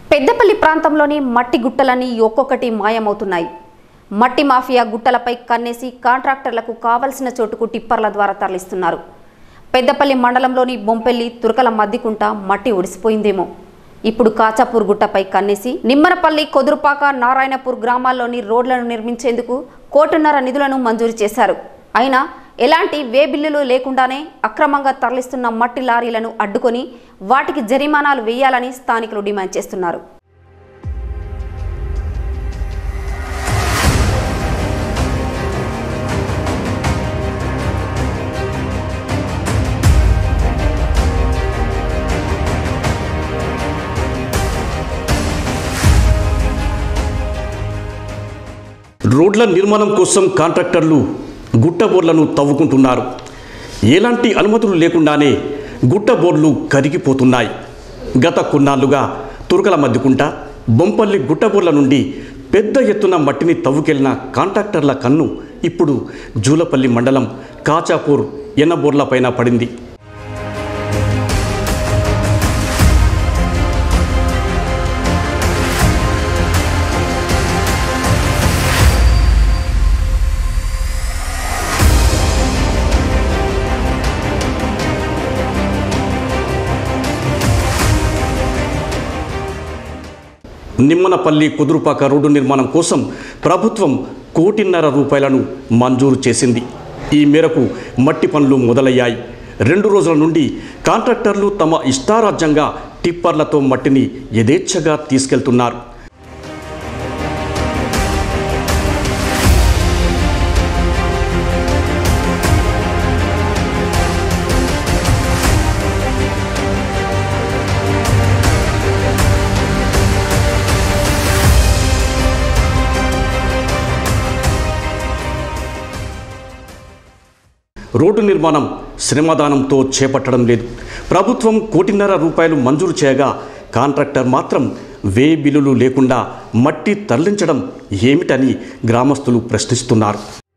పెద్దపల్లి ప్రాంతంలోని మట్టి గుట్టలన్నీ ఒక్కొక్కటి మాయమవుతున్నాయి మట్టి మాఫియా గుట్టలపై కన్నేసి కాంట్రాక్టర్లకు కావలసిన చోటుకు టిప్పర్ల ద్వారా తరలిస్తున్నారు పెద్దపల్లి మండలంలోని బొంపెల్లి తురకల మద్దికుంట మట్టి ఒడిసిపోయిందేమో ఇప్పుడు కాచాపూర్ గుట్టపై కన్నేసి నిమ్మనపల్లి కొదురుపాక నారాయణపూర్ గ్రామాల్లోని రోడ్లను నిర్మించేందుకు కోటిన్నర నిధులను మంజూరు చేశారు అయినా ఎలాంటి వే బిల్లులు లేకుండానే అక్రమంగా తరలిస్తున్న మట్టి లారీలను అడ్డుకొని వాటికి జరిమానాలు వేయాలని స్థానికులు డిమాండ్ చేస్తున్నారు రోడ్ల నిర్మాణం కోసం కాంట్రాక్టర్లు గుట్ట బోర్లను తవ్వుకుంటున్నారు ఎలాంటి అనుమతులు లేకుండానే గుట్ట బోర్లు కరిగిపోతున్నాయి గత కొన్నాళ్లుగా తురకల మధ్యకుంట బొంపల్లి గుట్టబోర్ల నుండి పెద్ద ఎత్తున మట్టిని తవ్వుకెళ్లిన కాంట్రాక్టర్ల కన్ను ఇప్పుడు జూలపల్లి మండలం కాచాపూర్ ఎన్నబోర్లపైన పడింది నిమ్మనపల్లి కుదురుపాక రోడ్డు నిర్మాణం కోసం ప్రభుత్వం కోటిన్నర రూపాయలను మంజూరు చేసింది ఈ మేరకు మట్టి పనులు మొదలయ్యాయి రెండు రోజుల నుండి కాంట్రాక్టర్లు తమ ఇష్టారాజ్యంగా టిప్పర్లతో మట్టిని యథేచ్ఛగా తీసుకెళ్తున్నారు రోడ్డు నిర్మాణం శ్రమదానంతో చేపట్టడం లేదు ప్రభుత్వం కోటిన్నర రూపాయలు మంజూరు చేయగా కాంట్రాక్టర్ మాత్రం వే బిల్లులు లేకుండా మట్టి తరలించడం ఏమిటని గ్రామస్తులు ప్రశ్నిస్తున్నారు